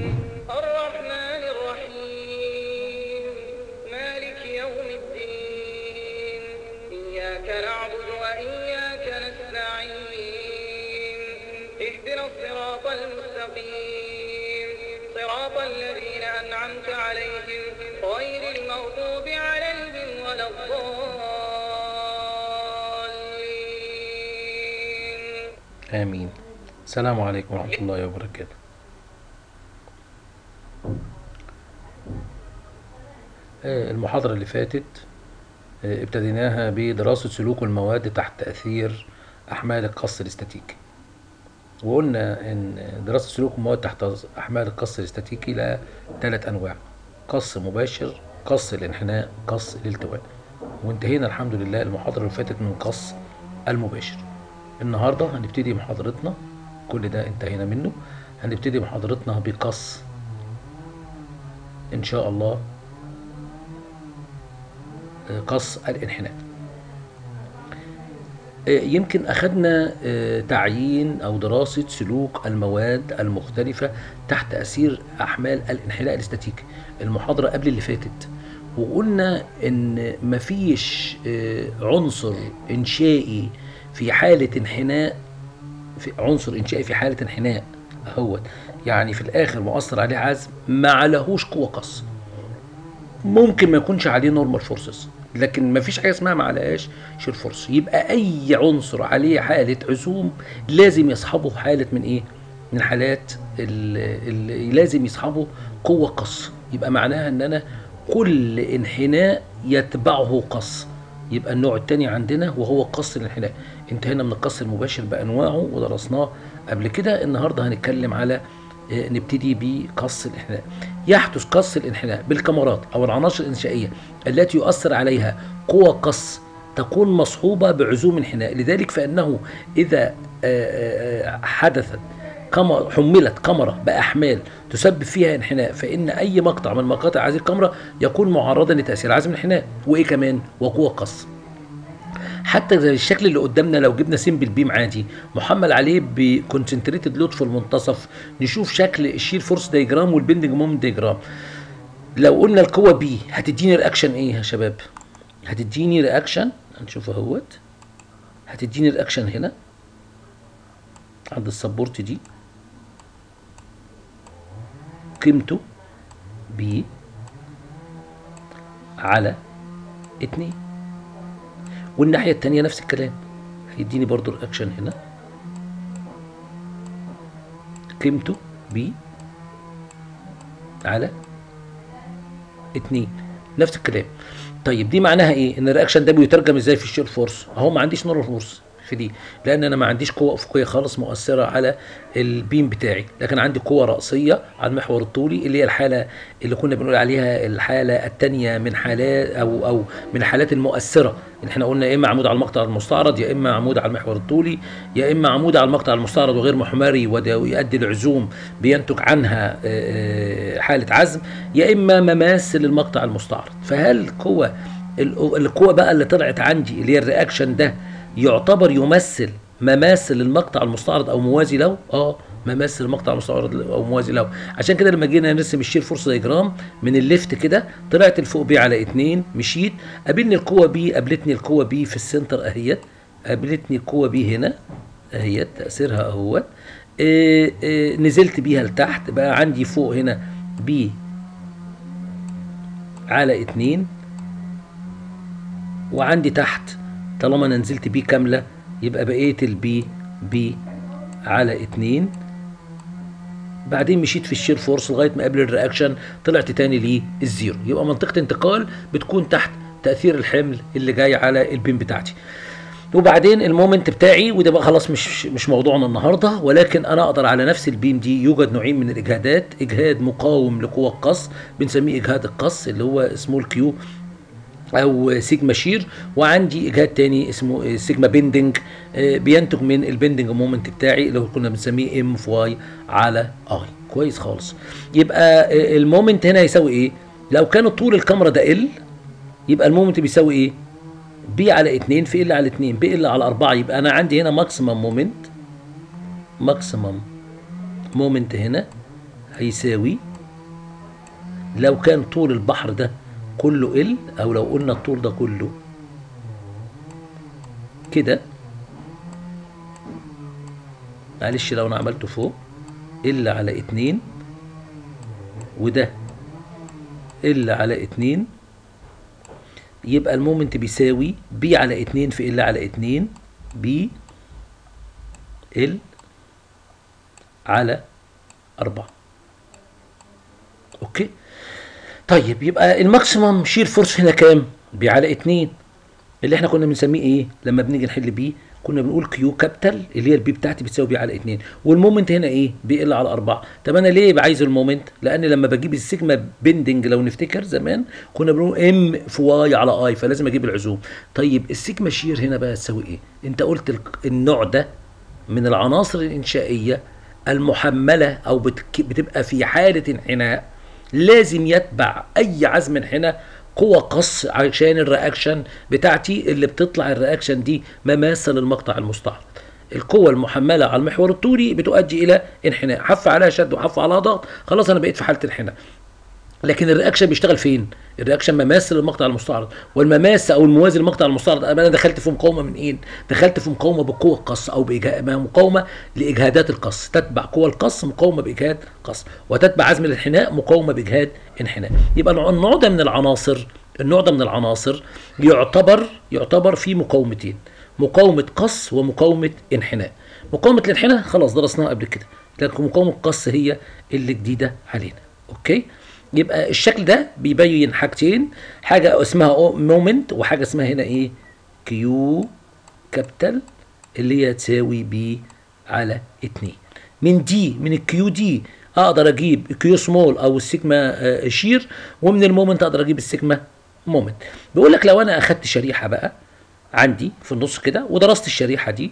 الرحمن الرحيم مالك يوم الدين إياك نعبد وإياك نستعين اهدنا الصراط المستقيم صراط الذين أنعمت عليهم غير المغضوب عليهم ولا الضالين آمين السلام عليكم ورحمة الله وبركاته آه، المحاضرة اللي فاتت آه، ابتديناها بدراسة سلوك المواد تحت تأثير أحمال القص الاستاتيكي وقلنا إن دراسة سلوك المواد تحت أحمال القص الاستاتيكي لها ثلاث أنواع قص مباشر قص الانحناء قص الالتواء وانتهينا الحمد لله المحاضرة اللي فاتت من قص المباشر النهاردة هنبتدي محاضرتنا كل ده انتهينا منه هنبتدي محاضرتنا بقص إن شاء الله آه، قص الانحناء آه، يمكن أخذنا آه، تعيين أو دراسة سلوك المواد المختلفة تحت تأثير أحمال الانحناء الاستاتيكي المحاضرة قبل اللي فاتت وقلنا إن مفيش آه، عنصر إنشائي في حالة انحناء في عنصر إنشائي في حالة انحناء اهوت يعني في الآخر مؤثر عليه عزم ما عليهوش قوة قص ممكن ما يكونش عليه نورمال فورسز لكن ما فيش حاجه اسمها ما عليهاش شير فورس يبقى اي عنصر عليه حاله عزوم لازم يصحبه حاله من ايه من حالات اللي لازم يصحبه قوه قص يبقى معناها ان انا كل انحناء يتبعه قص يبقى النوع الثاني عندنا وهو قص الانحناء انتهينا من القص المباشر بانواعه ودرسناه قبل كده النهارده هنتكلم على آه، نبتدي بقص الانحناء يحدث قص الانحناء بالكمرات او العناصر الانشائيه التي يؤثر عليها قوى قص تكون مصحوبه بعزوم انحناء لذلك فانه اذا آه، آه، حدثت كما حملت كاميرا باحمال تسبب فيها انحناء فان اي مقطع من مقاطع هذه الكاميرا يكون معرضا لتاثير عزم الانحناء وايه كمان وقوه قص حتى زي الشكل اللي قدامنا لو جبنا سيمبل بيم عادي محمل عليه بكونسنتريتد لود في المنتصف نشوف شكل الشير فورس دايجرام والبندنج مومنت دايجرام لو قلنا القوه بي هتديني رياكشن ايه يا شباب هتديني رياكشن هنشوف اهوت هتديني رياكشن هنا عند السبورت دي قيمته بي على اتنين والناحية التانية نفس الكلام هيديني برضو الأكشن هنا قيمته بي على اتنين نفس الكلام طيب دي معناها ايه ان الرياكشن ده بيترجم ازاي في الشير فورس اهو ما عنديش نور فورس في دي لان انا ما عنديش قوه افقيه خالص مؤثره على البيم بتاعي لكن عندي قوه راسيه على المحور الطولي اللي هي الحاله اللي كنا بنقول عليها الحاله الثانيه من حالات او او من الحالات المؤثره اللي احنا قلنا يا اما عمود على المقطع المستعرض يا اما عمود على المحور الطولي يا اما عمود على المقطع المستعرض وغير محمري وده يؤدي لعزوم بينتج عنها آه، حاله عزم يا اما مماس للمقطع المستعرض فهل القوه القوه بقى اللي طلعت عندي اللي هي الرياكشن ده يعتبر يمثل مماثل المقطع المستعرض او موازي له اه مماثل المقطع المستعرض او موازي له عشان كده لما جينا نرسم الشير فورس دايجرام من الليفت كده طلعت لفوق بي على اتنين مشيت قابلني القوه بي قابلتني القوه بي في السنتر اهيت قابلتني القوه بي هنا اهيت تاثيرها اهوت إيه إيه نزلت بيها لتحت بقى عندي فوق هنا بي على اتنين وعندي تحت طالما انا نزلت بي كامله يبقى بقيه البي بي على اتنين بعدين مشيت في الشير فورس لغايه ما قبل الرياكشن طلعت تاني للزيرو يبقى منطقه انتقال بتكون تحت تاثير الحمل اللي جاي على البين بتاعتي وبعدين المومنت بتاعي وده بقى خلاص مش مش موضوعنا النهارده ولكن انا اقدر على نفس البيم دي يوجد نوعين من الاجهادات اجهاد مقاوم لقوى القص بنسميه اجهاد القص اللي هو سمول كيو او سيجما شير وعندي اجهاد تاني اسمه سيجما بيندنج آه، بينتج من البيندنج مومنت بتاعي اللي هو كنا بنسميه ام في واي على اي كويس خالص يبقى آه، المومنت هنا يساوي ايه لو كان طول الكاميرا ده ال يبقى المومنت بيساوي ايه بي على 2 في ال على 2 بي ال على 4 يبقى انا عندي هنا ماكسيمم مومنت ماكسيمم مومنت هنا هيساوي لو كان طول البحر ده كله ال او لو قلنا الطول ده كله كده معلش لو انا عملته فوق ال على اتنين وده ال على اتنين يبقى المومنت بيساوي بي على اتنين في ال على اتنين بي ال على أربعة أوكي طيب يبقى الماكسيمم شير فورس هنا كام؟ بي على اتنين اللي احنا كنا بنسميه ايه؟ لما بنيجي نحل بيه كنا بنقول كيو كابيتال اللي هي البي بتاعتي بتساوي بي على اتنين والمومنت هنا ايه؟ بي ال على أربعة طب أنا ليه عايز المومنت؟ لأن لما بجيب السيجما بندنج لو نفتكر زمان كنا بنقول ام في واي على اي فلازم أجيب العزوم طيب السيجما شير هنا بقى تساوي ايه؟ أنت قلت الك- النوع ده من العناصر الإنشائية المحملة أو بتك- بتبقى في حالة انحناء لازم يتبع أي عزم انحناء قوة قص عشان الرياكشن بتاعتي اللي بتطلع الرياكشن دي مماثل للمقطع المستعرض القوة المحملة على المحور الطولي بتؤدي إلى انحناء حف عليها شد وحف عليها ضغط خلاص أنا بقيت في حالة انحناء لكن الرياكشن بيشتغل فين؟ الرياكشن مماثل للمقطع المستعرض والمماس او الموازي للمقطع المستعرض انا دخلت في مقاومه من ايه؟ دخلت في مقاومه بقوه القص او بإجهاد مقاومه لاجهادات القص تتبع قوى القص مقاومه باجهاد قص وتتبع عزم الانحناء مقاومه باجهاد انحناء يبقى النوع- النوع ده من العناصر النوع ده من العناصر يعتبر يعتبر في مقاومتين مقاومه قص ومقاومه انحناء مقاومه الانحناء خلاص درسناها قبل كده لكن مقاومه القص هي اللي جديده علينا اوكي يبقى الشكل ده بيبين حاجتين حاجه اسمها مومنت وحاجه اسمها هنا ايه كيو كابيتال اللي هي تساوي بي على 2 من دي من الكيو دي اقدر اجيب كيو سمول او السيجما آه، شير ومن المومنت اقدر اجيب السيجما مومنت بيقول لك لو انا اخدت شريحه بقى عندي في النص كده ودرست الشريحه دي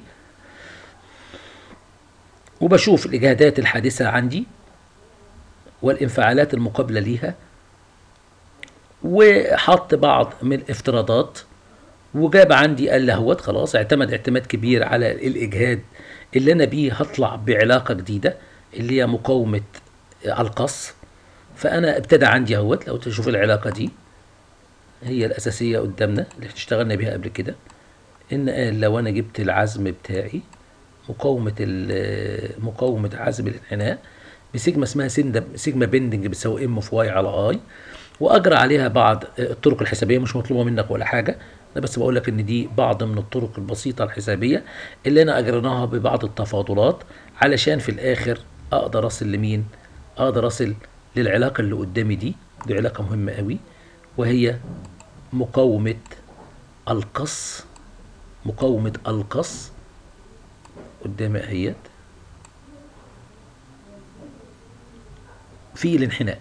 وبشوف الاجهادات الحادثه عندي والانفعالات المقابله ليها وحط بعض من الافتراضات وجاب عندي قال لهوت خلاص اعتمد اعتماد كبير على الاجهاد اللي انا بيه هطلع بعلاقه جديده اللي هي مقاومه القص فانا ابتدى عندي اهوت لو تشوف العلاقه دي هي الاساسيه قدامنا اللي اشتغلنا بيها قبل كده ان قال لو انا جبت العزم بتاعي مقاومه ال- مقاومه عزم الانحناء بسيجما اسمها سندا سيجما بندنج بتساوي ام في واي على اي واجرى عليها بعض الطرق الحسابيه مش مطلوبه منك ولا حاجه انا بس بقول لك ان دي بعض من الطرق البسيطه الحسابيه اللي انا اجريناها ببعض التفاضلات علشان في الاخر اقدر اصل لمين اقدر اصل للعلاقه اللي قدامي دي دي علاقه مهمه قوي وهي مقاومه القص مقاومه القص قدامي اهيت في الانحناء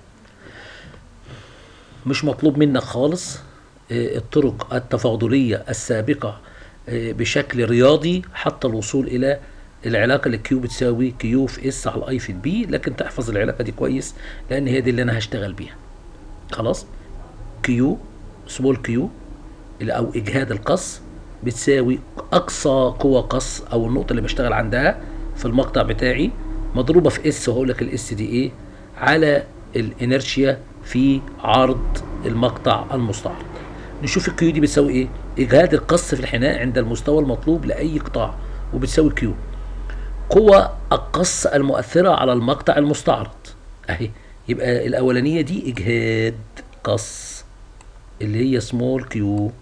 مش مطلوب منك خالص آه، الطرق التفاضلية السابقة آه، بشكل رياضي حتى الوصول إلى العلاقة اللي كيو بتساوي كيو في اس على اي في البي لكن تحفظ العلاقة دي كويس لأن هي دي اللي أنا هشتغل بيها خلاص كيو سمول كيو اللي أو إجهاد القص بتساوي أقصى قوة قص أو النقطة اللي بشتغل عندها في المقطع بتاعي مضروبة في اس وهقول لك الاس دي ايه على الانرشيا في عرض المقطع المستعرض نشوف الكيو دي بتساوي ايه اجهاد القص في الحناء عند المستوى المطلوب لاي قطاع وبتساوي كيو قوة القص المؤثرة على المقطع المستعرض اهي يبقى الاولانية دي اجهاد قص اللي هي سمول كيو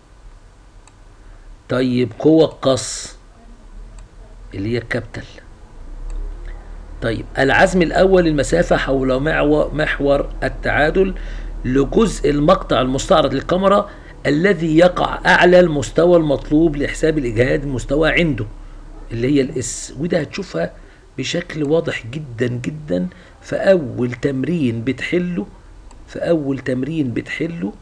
طيب قوة قص اللي هي كابيتال طيب العزم الأول المسافة حول معو- محور التعادل لجزء المقطع المستعرض للكاميرا الذي يقع أعلى المستوى المطلوب لحساب الإجهاد المستوى عنده اللي هي الاس وده هتشوفها بشكل واضح جدا جدا في أول تمرين بتحله في أول تمرين بتحله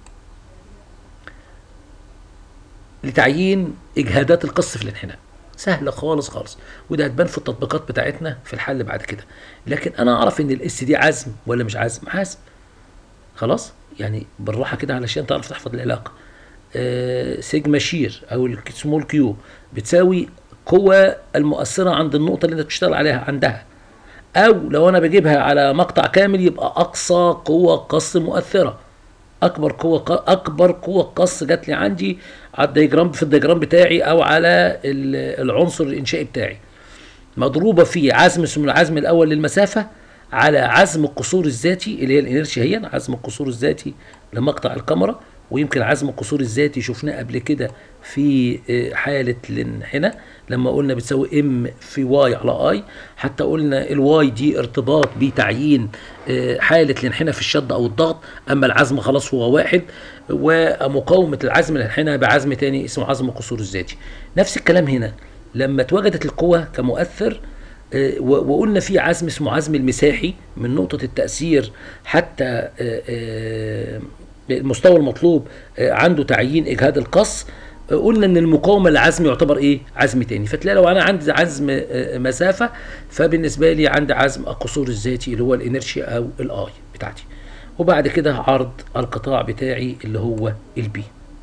لتعيين اجهادات القص في الانحناء سهله خالص خالص وده هتبان في التطبيقات بتاعتنا في الحل بعد كده لكن انا اعرف ان الاس دي عزم ولا مش عزم عزم خلاص يعني بالراحه كده علشان تعرف تحفظ العلاقه آه سيجما شير او السمول كيو بتساوي قوة المؤثرة عند النقطة اللي انت بتشتغل عليها عندها او لو انا بجيبها على مقطع كامل يبقى اقصى قوه قص مؤثره اكبر قوه ق- اكبر قوه قص جات لي عندي على الدياجرام في الدياجرام بتاعي او على ال- العنصر الانشائي بتاعي مضروبه في عزم اسمه العزم الاول للمسافه على عزم القصور الذاتي اللي هي الانرشيا هي عزم القصور الذاتي لمقطع الكاميرا ويمكن عزم القصور الذاتي شفناه قبل كده في آه، حاله الانحناء لما قلنا بتساوي ام في واي على اي حتى قلنا الواي دي ارتباط بتعيين آه، حاله الانحناء في الشد او الضغط اما العزم خلاص هو واحد ومقاومه العزم الانحناء بعزم تاني اسمه عزم القصور الذاتي نفس الكلام هنا لما اتوجدت القوة كمؤثر آه، و- وقلنا في عزم اسمه عزم المساحي من نقطة التأثير حتى آه، آه، المستوى المطلوب آه، عنده تعيين إجهاد القص آه، قلنا ان المقاومه للعزم يعتبر ايه عزم تاني فتلاقي لو انا عندي عزم آه، مسافه فبالنسبه لي عندي عزم القصور الذاتي اللي هو الانرشيا او الاي بتاعتي وبعد كده عرض القطاع بتاعي اللي هو البي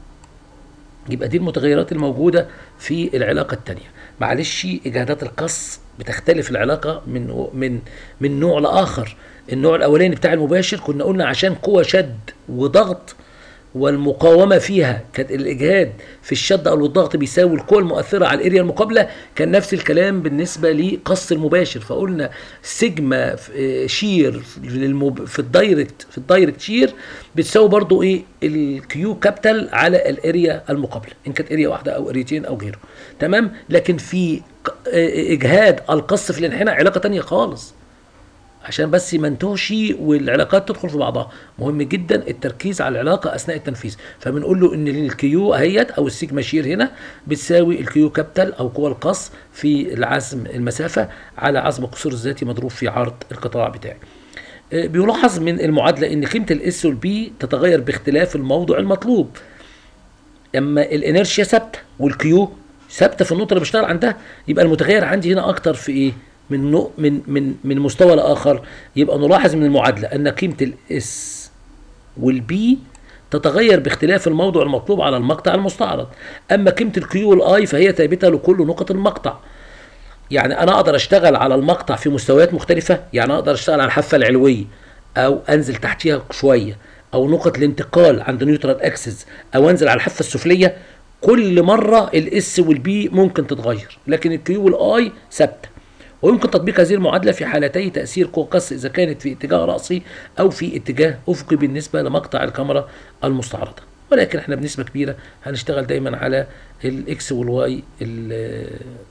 يبقى دي المتغيرات الموجودة في العلاقة التانية معلش إجهادات القص بتختلف العلاقة من من من نوع لآخر النوع الأولاني بتاع المباشر كنا قلنا عشان قوة شد وضغط والمقاومة فيها كانت الإجهاد في الشد أو الضغط بيساوي القوة المؤثرة على الأريا المقابلة كان نفس الكلام بالنسبة لقص المباشر فقلنا سيجما آه، شير في المب... في الدايركت في الدايركت شير بتساوي برضو إيه الكيو كابيتال على الأريا المقابلة إن كانت أريا واحدة أو أريتين أو غيره تمام لكن في ق- آه، إجهاد القص في الانحناء علاقة تانية خالص عشان بس ما انتهش والعلاقات تدخل في بعضها مهم جدا التركيز على العلاقه اثناء التنفيذ فبنقول له ان الكيو اهيت او السيجما شير هنا بتساوي الكيو كابيتال او قوى القص في العزم المسافه على عزم القصور الذاتي مضروب في عرض القطاع بتاعي آه، بيلاحظ من المعادله ان قيمه الاس والبي تتغير باختلاف الموضع المطلوب اما الانرشيا ثابته والكيو ثابته في النقطه اللي بشتغل عندها يبقى المتغير عندي هنا اكتر في ايه من نوع من من من مستوى لاخر يبقى نلاحظ من المعادله ان قيمه الاس والبي تتغير باختلاف الموضع المطلوب على المقطع المستعرض اما قيمه الكيو والاي فهي ثابته لكل نقط المقطع يعني انا اقدر اشتغل على المقطع في مستويات مختلفه يعني اقدر اشتغل على الحافه العلويه او انزل تحتيها شويه او نقط الانتقال عند نيوترال اكسس او انزل على الحافه السفليه كل مره الاس والبي ممكن تتغير لكن الكيو والاي ثابته ويمكن تطبيق هذه المعادله في حالتي تاثير قوى قص اذا كانت في اتجاه راسي او في اتجاه افقي بالنسبه لمقطع الكاميرا المستعرضه ولكن احنا بنسبه كبيره هنشتغل دايما على الاكس والواي ال-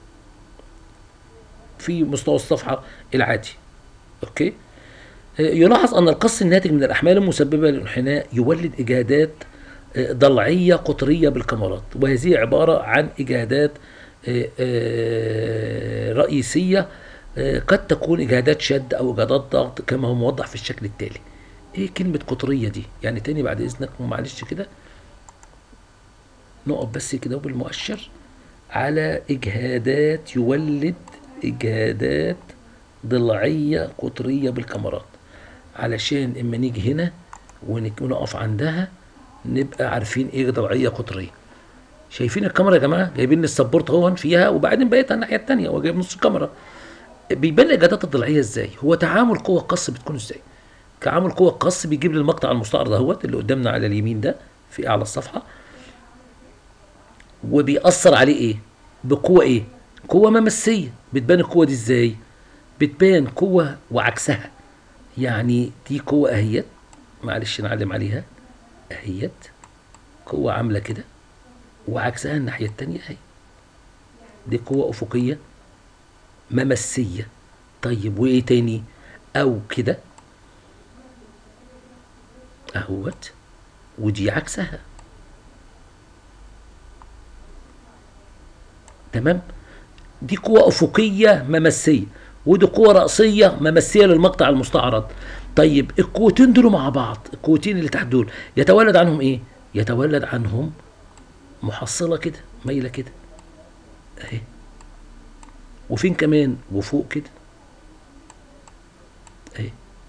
في مستوى الصفحه العادي اوكي آه، يلاحظ ان القص الناتج من الاحمال المسببه للانحناء يولد اجهادات آه، ضلعيه قطريه بالكاميرات وهذه عباره عن اجهادات آه، آه، رئيسيه آه، قد تكون اجهادات شد او اجهادات ضغط كما هو موضح في الشكل التالي ايه كلمه قطريه دي يعني تاني بعد اذنك معلش كده نقف بس كده بالمؤشر على اجهادات يولد اجهادات ضلعيه قطريه بالكاميرات علشان اما نيجي هنا ونك- ونقف عندها نبقى عارفين ايه ضلعيه قطريه شايفين الكاميرا يا جماعه جايبين لي السبورت اهو فيها وبعدين بقيت على الناحيه الثانيه هو جايب نص الكاميرا بيبان الاجهادات الضلعيه ازاي هو تعامل قوه القص بتكون ازاي تعامل قوه القص بيجيب لي المقطع المستعرض اهوت اللي قدامنا على اليمين ده في اعلى الصفحه وبيأثر عليه ايه بقوة ايه قوة ممسية بتبان القوة دي ازاي بتبان قوة وعكسها يعني دي قوة اهيت معلش نعلم عليها اهيت قوة عاملة كده وعكسها الناحية التانية اهي دي قوة افقية ممسية طيب وايه تاني او كده اهوت ودي عكسها تمام دي قوة أفقية ممسية ودي قوة رأسية ممسية للمقطع المستعرض طيب القوتين دول مع بعض القوتين اللي تحت دول يتولد عنهم ايه يتولد عنهم محصلة كده مايلة كده اهي وفين كمان وفوق كده اهي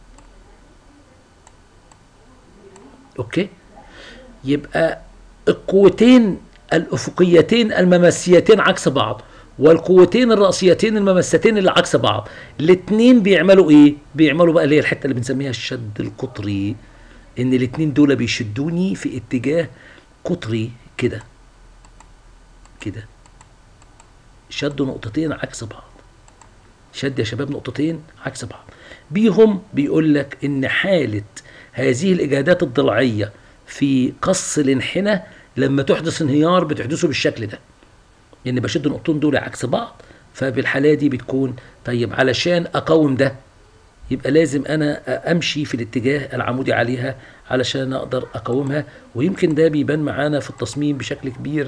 اوكي يبقى القوتين الافقيتين الممسيتين عكس بعض والقوتين الرأسيتين الممستين اللي عكس بعض الاتنين بيعملوا ايه بيعملوا بقى اللي هي الحته اللي بنسميها الشد القطري ان الاتنين دول بيشدوني في اتجاه قطري كده كده شدوا نقطتين عكس بعض شد يا شباب نقطتين عكس بعض بيهم بيقول لك ان حاله هذه الاجهادات الضلعيه في قص الانحنى لما تحدث انهيار بتحدثه بالشكل ده لان بشد النقطتين دول عكس بعض فبالحاله دي بتكون طيب علشان اقاوم ده يبقى لازم انا امشي في الاتجاه العمودي عليها علشان اقدر اقاومها ويمكن ده بيبان معانا في التصميم بشكل كبير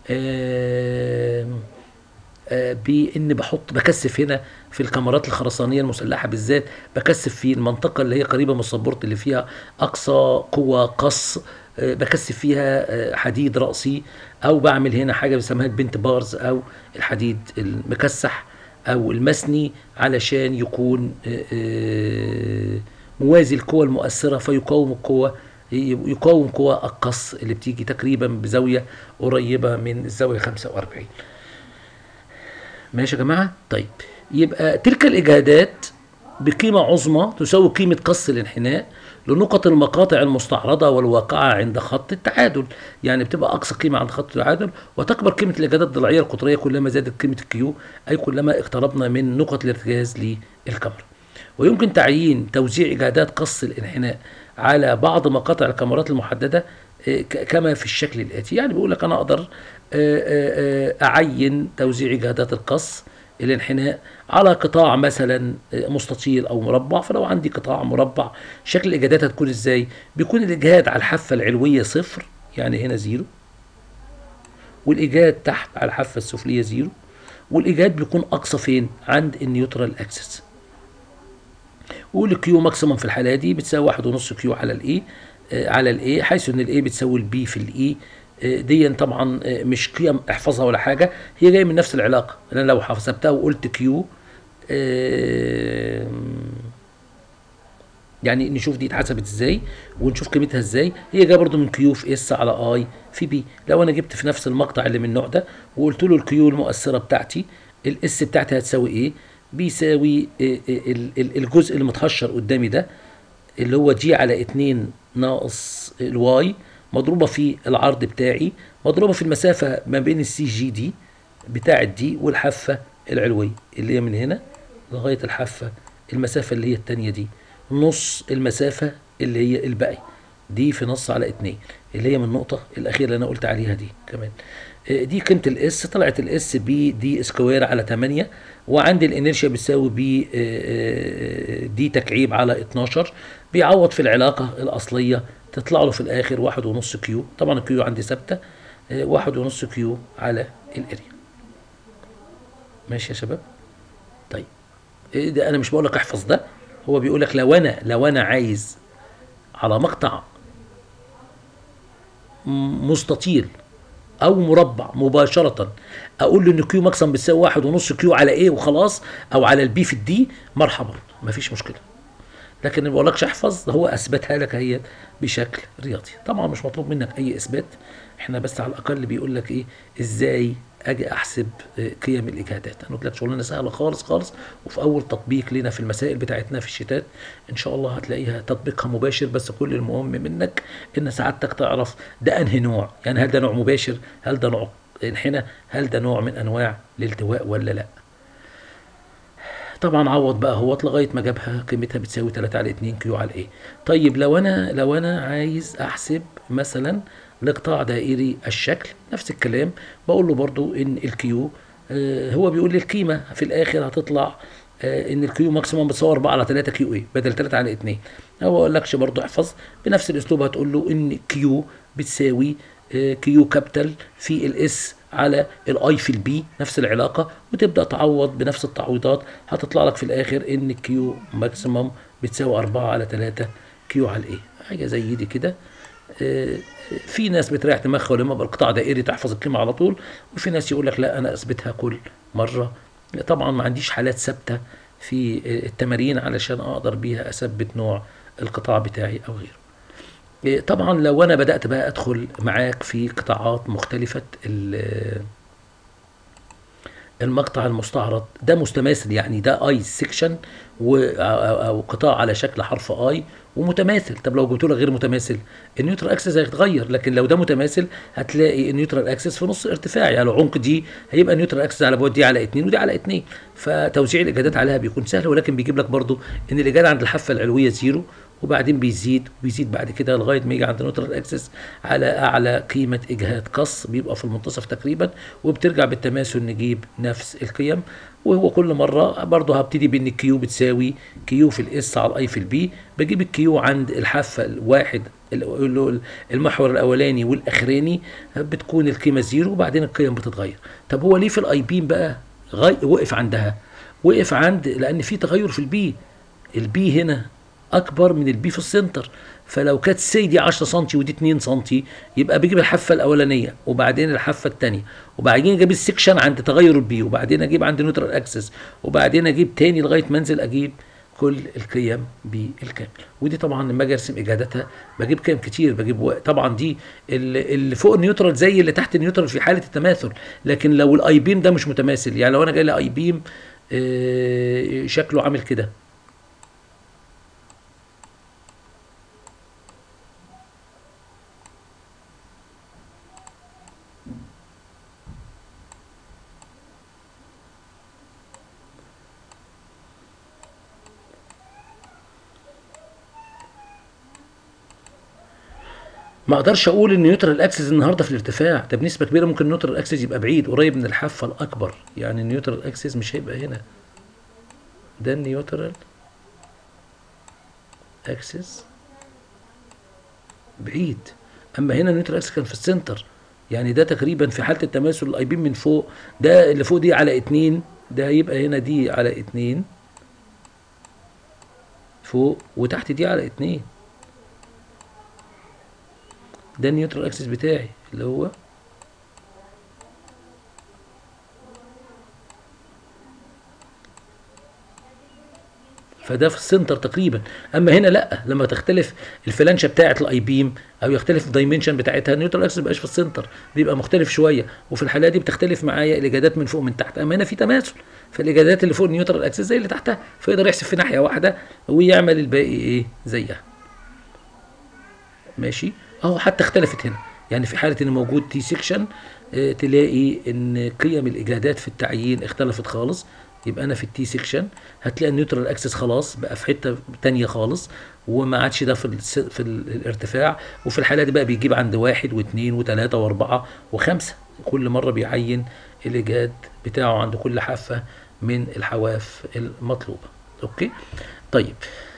آم آه، بان بحط بكثف هنا في الكاميرات الخرسانيه المسلحه بالذات بكثف في المنطقه اللي هي قريبه من السبورت اللي فيها اقصى قوه قص آه، بكثف فيها آه، حديد راسي او بعمل هنا حاجه بنسميها البنت بارز او الحديد المكسح او المسني علشان يكون آه، آه، موازي القوى المؤثره فيقاوم القوه يقاوم قوى القص اللي بتيجي تقريبا بزاويه قريبه من الزاويه 45 ماشي يا جماعه طيب يبقى تلك الاجهادات بقيمه عظمى تساوي قيمه قص الانحناء لنقط المقاطع المستعرضه والواقعه عند خط التعادل يعني بتبقى اقصى قيمه عند خط التعادل وتكبر قيمه الاجهادات الضلعيه القطريه كلما زادت قيمه الكيو اي كلما اقتربنا من نقط الارتكاز للكاميرا ويمكن تعيين توزيع اجهادات قص الانحناء على بعض مقاطع الكاميرات المحدده آه، ك- كما في الشكل الاتي يعني بيقول لك انا اقدر آه، آه، آه، اعين توزيع اجهادات القص الانحناء على قطاع مثلا آه، مستطيل او مربع فلو عندي قطاع مربع شكل الاجهادات هتكون ازاي بيكون الاجهاد على الحافه العلويه صفر يعني هنا زيرو والاجهاد تحت على الحافه السفليه زيرو والاجهاد بيكون اقصى فين عند النيوترال اكسس والكيو ماكسيمم في الحاله دي بتساوي واحد ونص كيو على الاي على الاي حيث ان الاي بتساوي البي في الاي دي طبعا آه، مش قيم احفظها ولا حاجه هي جايه من نفس العلاقه انا لو حسبتها وقلت كيو يعني نشوف دي اتحسبت ازاي ونشوف قيمتها ازاي هي جايه برضو من كيو في اس على اي في بي لو انا جبت في نفس المقطع اللي من النوع ده وقلت له الكيو المؤثره بتاعتي الاس بتاعتي هتساوي ايه بيساوي آه، آه، ال- ال- الجزء اللي متهشر قدامي ده اللي هو جي على 2 ناقص الواي مضروبه في العرض بتاعي مضروبه في المسافه ما بين السي جي دي بتاعه دي والحافه العلويه اللي هي من هنا لغايه الحافه المسافه اللي هي التانية دي نص المسافه اللي هي الباقي دي في نص على اتنين اللي هي من النقطه الاخيره اللي انا قلت عليها دي كمان آه، دي قيمه الاس طلعت الاس بي دي سكوير على 8 وعندي الانيرشيا بتساوي بي آه، آه، دي تكعيب على 12 بيعوض في العلاقه الاصليه تطلع له في الاخر واحد ونص كيو طبعا الكيو عندي ثابته آه، واحد ونص كيو على الاريا ماشي يا شباب طيب إيه ده انا مش بقول لك احفظ ده هو بيقول لك لو انا لو انا عايز على مقطع م- مستطيل او مربع مباشره اقول له ان كيو ماكسيمم بتساوي واحد ونص كيو على ايه وخلاص او على البي في الدي مرحبا مفيش مشكله لكن ما بقولكش احفظ هو اثبتها لك هي بشكل رياضي طبعا مش مطلوب منك اي اثبات احنا بس على الاقل بيقول لك ايه ازاي اجي احسب آه، قيم الاجهادات انا قلت لك شغلانه سهله خالص خالص وفي اول تطبيق لنا في المسائل بتاعتنا في الشتات ان شاء الله هتلاقيها تطبيقها مباشر بس كل المهم منك ان سعادتك تعرف ده انهي نوع يعني هل ده نوع مباشر هل ده نوع انحنى هل ده نوع من انواع الالتواء ولا لا طبعا عوض بقى اهوت لغايه ما جابها قيمتها بتساوي 3 على 2 كيو على ايه طيب لو انا لو انا عايز احسب مثلا لقطاع دائري الشكل نفس الكلام بقول له برضو ان الكيو آه هو بيقول لي القيمه في الاخر هتطلع آه ان الكيو ماكسيموم بتساوي 4 على 3 كيو ايه بدل 3 على 2 هو ما اقولكش برضو احفظ بنفس الاسلوب هتقول له ان كيو بتساوي آه، كيو كابيتال في الاس على الاي في البي نفس العلاقه وتبدا تعوض بنفس التعويضات هتطلع لك في الاخر ان الكيو ماكسيمم بتساوي 4 على 3 كيو على الايه حاجه زي دي كده آه، في ناس بتريح دماغها ولما يبقى القطاع دائري تحفظ القيمه على طول وفي ناس يقول لك لا انا اثبتها كل مره طبعا ما عنديش حالات ثابته في آه، التمارين علشان اقدر بيها اثبت نوع القطاع بتاعي او غيره إيه، طبعا لو انا بدات بقى ادخل معاك في قطاعات مختلفه ال- المقطع المستعرض ده متماثل يعني ده اي سيكشن او قطاع على شكل حرف اي ومتماثل طب لو جبت له غير متماثل النيوترال اكسس هيتغير لكن لو ده متماثل هتلاقي النيوترال اكسس في نص ارتفاع يعني العمق دي هيبقى النيوترال اكسس على بعد دي على 2 ودي على 2 فتوزيع الاجادات عليها بيكون سهل ولكن بيجيب لك برضو ان الاجاده عند الحافه العلويه زيرو وبعدين بيزيد وبيزيد بعد كده لغايه ما يجي عند نيوترال اكسس على اعلى قيمه اجهاد قص بيبقى في المنتصف تقريبا وبترجع بالتماثل نجيب نفس القيم وهو كل مره برضه هبتدي بان الكيو بتساوي كيو في الاس على الاي في البي بجيب الكيو عند الحافه الواحد المحور الاولاني والاخراني بتكون القيمه زيرو وبعدين القيم بتتغير طب هو ليه في الاي بيم بقى غي... وقف عندها وقف عند لان في تغير في البي البي هنا اكبر من البي في السنتر فلو كانت سي دي 10 سم ودي 2 سم يبقى بجيب الحافه الاولانيه وبعدين الحافه الثانيه وبعدين اجيب السكشن عند تغير البي وبعدين اجيب عند نيوترال اكسس وبعدين اجيب تاني لغايه ما انزل اجيب كل القيم بالكامل ودي طبعا لما اجي ارسم اجادتها بجيب قيم كتير بجيب و... طبعا دي اللي فوق النيوترال زي اللي تحت النيوترال في حاله التماثل لكن لو الاي بيم ده مش متماثل يعني لو انا جاي لي اي بيم آه شكله عامل كده ما اقدرش اقول ان نيوترال اكسس النهارده في الارتفاع ده بنسبه كبيره ممكن نيوترال اكسس يبقى بعيد قريب من الحافه الاكبر يعني النيوترال اكسس مش هيبقى هنا ده النيوترال اكسس بعيد اما هنا النيوترال اكسس كان في السنتر يعني ده تقريبا في حاله التماثل الاي بيم من فوق ده اللي فوق دي على اتنين ده هيبقى هنا دي على اتنين فوق وتحت دي على اتنين ده النيوترال اكسس بتاعي اللي هو فده في السنتر تقريبا اما هنا لا لما تختلف الفلانشه بتاعه الاي بيم او يختلف الدايمنشن بتاعتها النيوترال اكسس مبقاش في السنتر بيبقى مختلف شويه وفي الحاله دي بتختلف معايا الاجادات من فوق من تحت اما هنا في تماثل فالاجادات اللي فوق النيوترال اكسس زي اللي تحتها فيقدر يحسب في ناحيه واحده ويعمل الباقي ايه زيها ماشي اهو حتى اختلفت هنا يعني في حاله ان موجود تي سيكشن اه تلاقي ان قيم الاجادات في التعيين اختلفت خالص يبقى انا في التي سيكشن هتلاقي النيوترال اكسس خلاص بقى في حته تانية خالص وما عادش ده في الس... في الارتفاع وفي الحاله دي بقى بيجيب عند واحد واثنين وثلاثه واربعه وخمسه كل مره بيعين الايجاد بتاعه عند كل حافه من الحواف المطلوبه اوكي طيب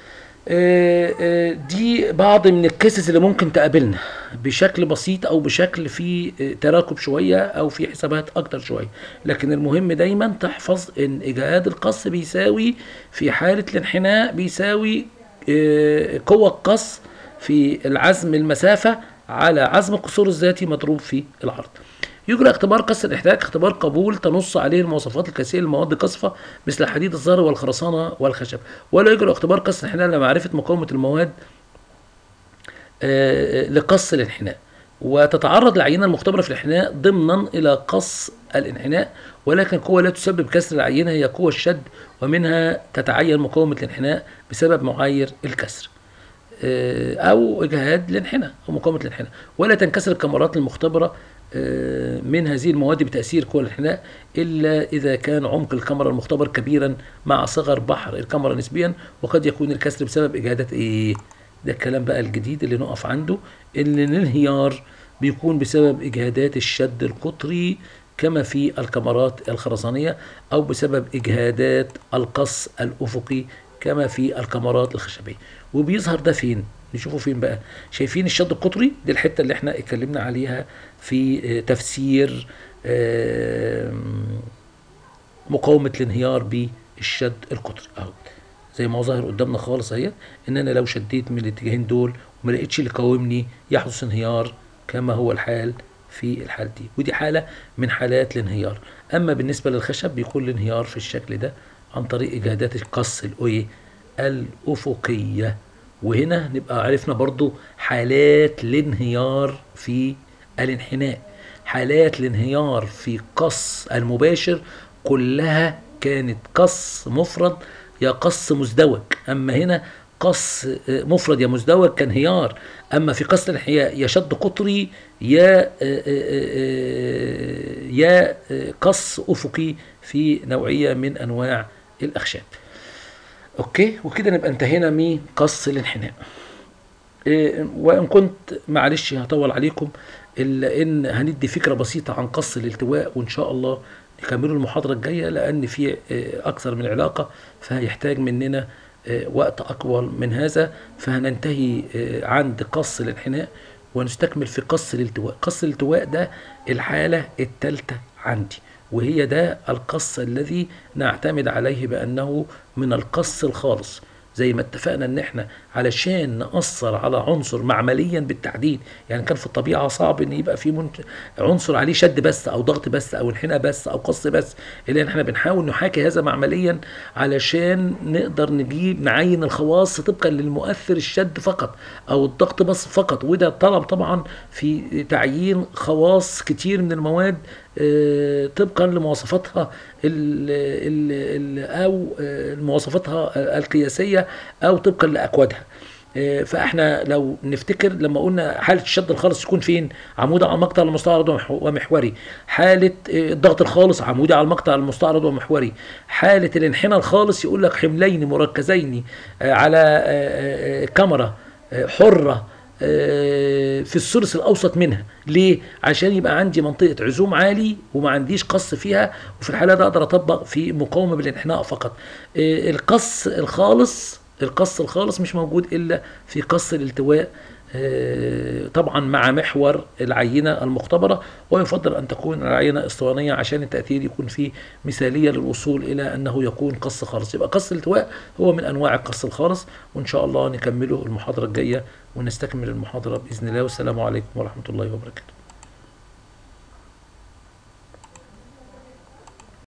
دي بعض من القصص اللي ممكن تقابلنا بشكل بسيط او بشكل فيه تراكب شويه او في حسابات اكتر شويه لكن المهم دايما تحفظ ان اجهاد القص بيساوي في حاله الانحناء بيساوي قوه القص في العزم المسافه على عزم القصور الذاتي مضروب في العرض يجرى اختبار قص الاحتياج اختبار قبول تنص عليه المواصفات القياسيه للمواد قصفه مثل حديد الزر والخرسانه والخشب ولا يجرى اختبار قص الانحناء لمعرفه مقاومه المواد آه لقص الانحناء وتتعرض العينه المختبره في الانحناء ضمنا الى قص الانحناء ولكن قوه لا تسبب كسر العينه هي قوه الشد ومنها تتعين مقاومه الانحناء بسبب معايير الكسر او اجهاد الانحناء او مقاومه الانحناء ولا تنكسر الكاميرات المختبره من هذه المواد بتأثير قوى الانحناء إلا إذا كان عمق الكاميرا المختبر كبيرا مع صغر بحر الكاميرا نسبيا وقد يكون الكسر بسبب إجهادات إيه؟ ده الكلام بقى الجديد اللي نقف عنده إن الانهيار بيكون بسبب إجهادات الشد القطري كما في الكاميرات الخرسانية أو بسبب إجهادات القص الأفقي كما في الكاميرات الخشبية وبيظهر ده فين؟ نشوفه فين بقى شايفين الشد القطري دي الحته اللي احنا اتكلمنا عليها في تفسير مقاومه الانهيار بالشد القطري اهو زي ما هو ظاهر قدامنا خالص اهي ان انا لو شديت من الاتجاهين دول وما لقيتش اللي قاومني يحدث انهيار كما هو الحال في الحال دي ودي حاله من حالات الانهيار اما بالنسبه للخشب بيكون الانهيار في الشكل ده عن طريق اجهادات القص الايه الافقيه وهنا نبقى عرفنا برضو حالات الانهيار في الانحناء حالات الانهيار في قص المباشر كلها كانت قص مفرد يا قص مزدوج اما هنا قص آه، مفرد يا مزدوج كان هيار اما في قص الانحياء يا شد قطري يا آه، آه، آه، يا آه، قص افقي في نوعيه من انواع الاخشاب اوكي وكده نبقى انتهينا من قص الانحناء إيه، وان كنت معلش هطول عليكم الا ان هندي فكره بسيطه عن قص الالتواء وان شاء الله نكمله المحاضره الجايه لان في إيه، اكثر من علاقه فهيحتاج مننا إيه، وقت اطول من هذا فهننتهي إيه، عند قص الانحناء ونستكمل في قص الالتواء قص الالتواء ده الحاله الثالثه عندي وهي ده القص الذي نعتمد عليه بانه من القص الخالص زي ما اتفقنا ان احنا علشان نأثر على عنصر معمليا بالتحديد يعني كان في الطبيعة صعب ان يبقى في منت... عنصر عليه شد بس او ضغط بس او انحناء بس او قص بس اللي احنا بنحاول نحاكي هذا معمليا علشان نقدر نجيب نعين الخواص طبقا للمؤثر الشد فقط او الضغط بس فقط وده طلب طبعا في تعيين خواص كتير من المواد آه، طبقا لمواصفاتها ال ال ال او آه، مواصفاتها القياسيه او طبقا لاكوادها آه، فاحنا لو نفتكر لما قلنا حاله الشد الخالص يكون فين عمودي على المقطع المستعرض ومح- ومحوري حاله آه، الضغط الخالص عمودي على المقطع المستعرض ومحوري حاله الانحناء الخالص يقول لك حملين مركزين آه، على آه، آه، كاميرا آه، حره آه، في الثلث الاوسط منها ليه عشان يبقى عندي منطقه عزوم عالي وما عنديش قص فيها وفي الحاله ده اقدر اطبق في مقاومه بالانحناء فقط آه، القص الخالص القص الخالص مش موجود الا في قص الالتواء آه، طبعا مع محور العينه المختبره ويفضل ان تكون العينه اسطوانيه عشان التاثير يكون فيه مثاليه للوصول الى انه يكون قص خالص يبقى قص الالتواء هو من انواع القص الخالص وان شاء الله نكمله المحاضره الجايه ونستكمل المحاضره باذن الله والسلام عليكم ورحمه الله وبركاته